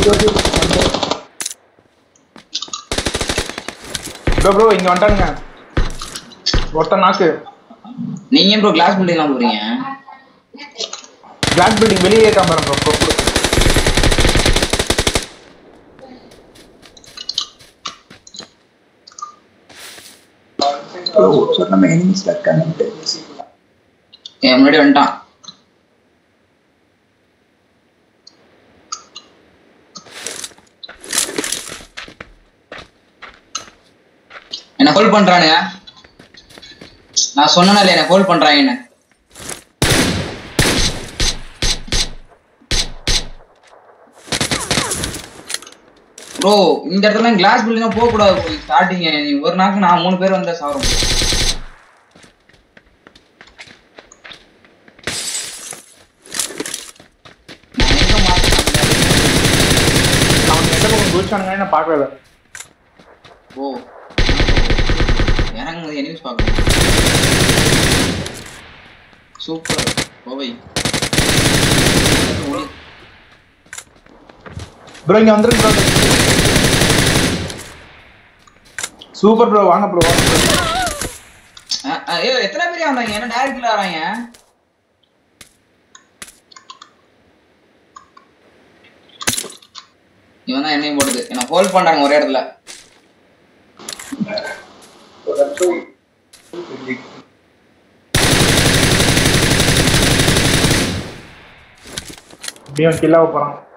Bro bro இங்க வந்துட்டானுங்க ஒருத்தன் நாக்கு நீங்க ஏன் ப்ரோ கிளாஸ் பில்டிங்லாம் போறீங்க கிளாஸ் பில்டிங் வெளியே இருக்காம ப்ரோ ப்ரோ நம்ம எனிமிஸ்ல இருக்காங்க என் முன்னாடி வந்துட்டான் என்ன ஹோல்ட் பண்றானுங்க நான் சொன்னேன் இல்லையா என்ன ஹோல்ட் பண்றாங்க என்ன ப்ரோ இந்த இடத்துல கிளாஸ் பில்டிங்கா போக கூடாது ஸ்டார்டிங் நீ ஒரு நாக்கு நான் மூணு பேர் வந்தா சாவரம் நான் எங்க மாட்டேன் அவன் எந்த பக்கம் குதிச்சானுங்க நான் பார்க்கவே இல்லை ஓ இறங்கும் போது எனிமிஸ் பார்க்கணும் சூப்பர் கோவை ப்ரோ இங்க வந்துருங்க ப்ரோ சூப்பர் ப்ரோ வாங்க ப்ரோ வாங்க bro. ஐயோ எத்தனை பேர் வந்தாங்க என்ன டேரக்ட்ல வராங்க இவன் தான் என்னையும் போடுது என்ன ஹோல்ட் பண்றாங்க ஒரே இடத்துல இப்படியும் கில்லாக போறான்